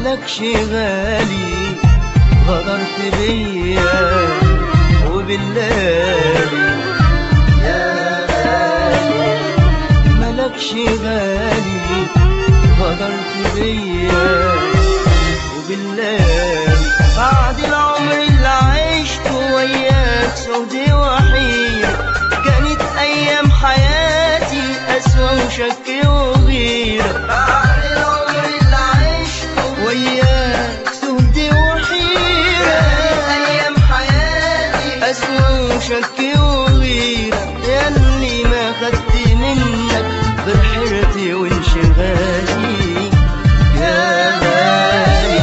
ملكش غالي غدرت بيا وبالله يا غالي ملكش غالي غدرت بيا وبالله بعد العمر اللي عشته وياك سودي وحيد كانت ايام حياتي اسوأ وشك وغيرة بعد العمر اللي عشته وياك سودي وحيرة ايام حياتي اسوأ وشك وغيرة ياللي ما خدت منك غير حيرتي وانشغالي يا غالي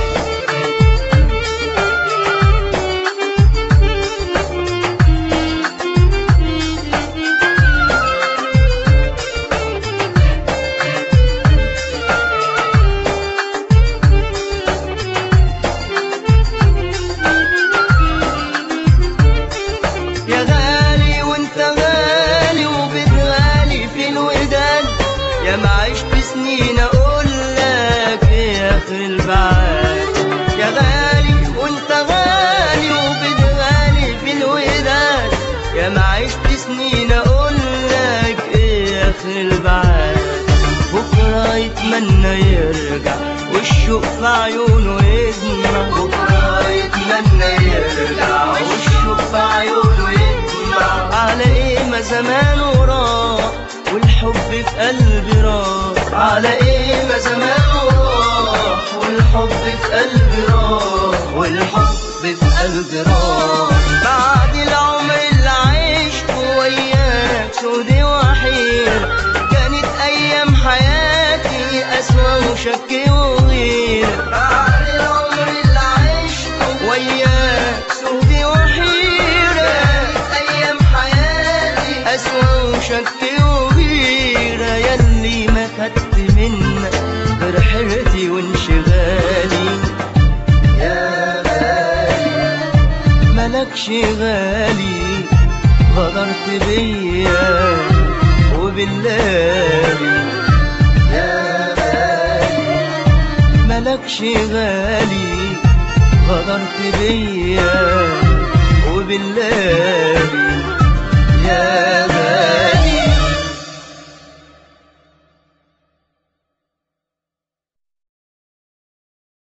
يا غالي وانت غالي وبتغالي في الوداد يا ما عشت سنين اقول لك يا اخر البعاد يا غالي وانت غالي وبتغالي في الوداد يا ما عشت سنين اقول لك يا اخر البعاد بكره يتمنى يرجع والشوق في عيونه يدمع بكره يتمنى يرجع والشوق في عيونه يدمع على ايه ما زمانه راح والحب في قلبي راح على ايه ما زمانه راح والحب في قلبي راح والحب في قلبي راح بعد العمر اللي عشته وياك سودي وحير كانت ايام حياتي اسوأ وشك وغير بعد العمر اللي عشته وياك سودي وحيرة ايام حياتي اسوأ وشك وغيرة ياللي ما خدت منك غير حيرتي وانشغالي يا غالي ملكش غالي غدرت بيا وبالله يا غالي ملكش غالي غدرت بيا وبالله يا